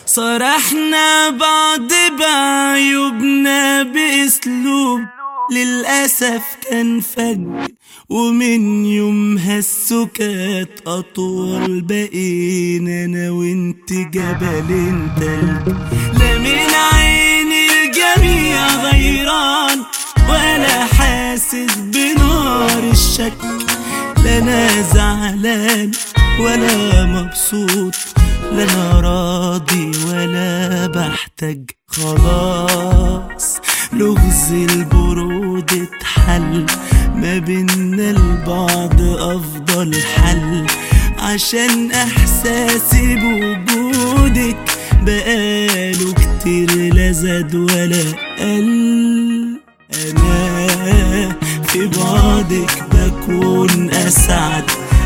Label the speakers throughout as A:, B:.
A: صرحنا بعض بعيوبنا بأسلوب للأسف كان فج ومن يومها السكات أطول بقينا أنا وانت جبل تلج لا من عين الجميع غيران ولا حاسس بنار الشك لا أنا زعلان ولا مبسوط لا أنا راضي ولا بحتاج خلاص لغز البرود اتحل ما بينا البعض افضل حل عشان احساسي بوجودك بقاله كتير لا زاد ولا قل انا في بعدك بكون اسعد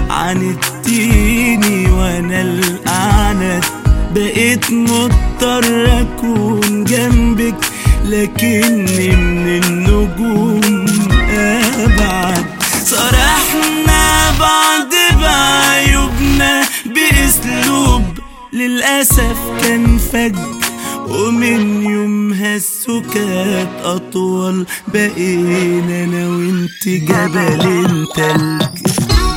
A: عندتيني وانا الاعنت بقيت مضطر اكون جنبك لكني من النجوم ابعد صرحنا بعض بعيوبنا باسلوب للاسف كان فج ومن يومها السكات اطول بقينا انا وانت جبل تلج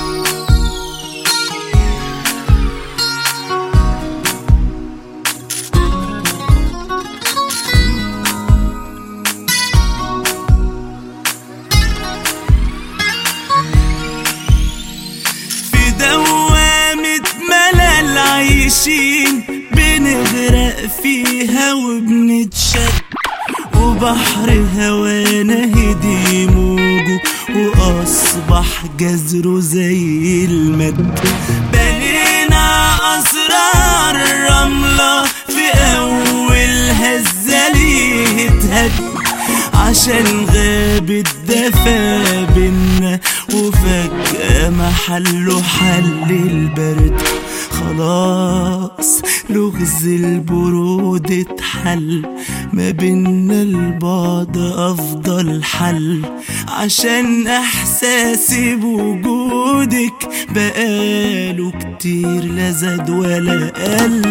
A: في دوامة ملل عايشين بنغرق فيها وبنتشد وبحر هوانا هدي موجه وأصبح جزره زي المد بنينا أسرار الرملة في أول هزة ليه اتهد عشان غاب الدفا بينا وفجأة محله حل البرد خلاص لغز البرود اتحل ما بينا البعد افضل حل عشان احساسي بوجودك بقاله كتير لا زاد ولا قل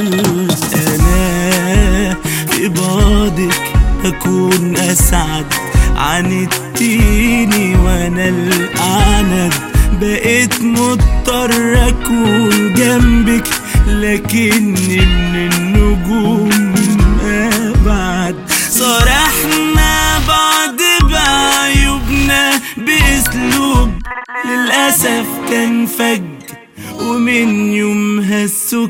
A: انا في بعدك اكون اسعد عندتيني وانا الاعند بقيت مضطر اكون جنبك لكني من النجوم ابعد صرحنا بعض بعيوبنا باسلوب للاسف كان فج ومن يومها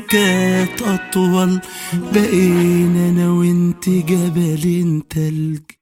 A: السكات اطول بقينا انا وانت جبل تلج